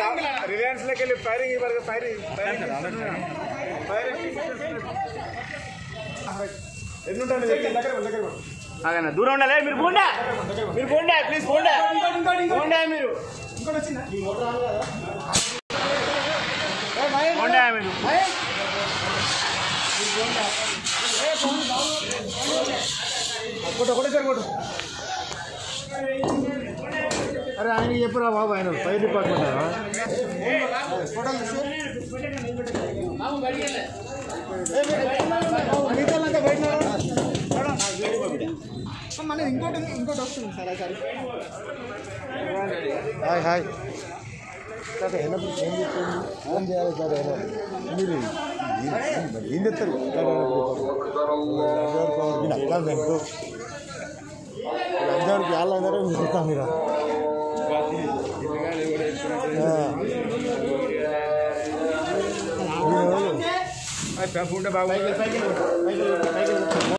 Reliance లోకి వెళ్ళి firing ఇవ్వాలి ఫైరింగ్ ఫైరింగ్ ఎన్ని ఉంటాయి దగ్గర దగ్గర దగ్గర ఆగన్నా దూరం ఉండాలి మీరు పోండా మీరు పోండా ప్లీజ్ పోండా పోండా మీరు పోండా మీరు కొట్టు ఒకటే సార్ కొట్టు అరే ఆయన చెప్పురా బాబు ఆయన ఫైర్ డిపార్ట్మెంట్ మన ఇంకోటి ఇంకోటి వస్తుంది sir sir hi hi sir ఎన్నప్పుడు ఏం చెప్తుంది ఏం చేయాలి సార్ అయినా మీరు ఏం- ఏం చెప్తారు అట్లాంటి అందరికి వాళ్ళందరూ చెప్తాం మీరు బాగా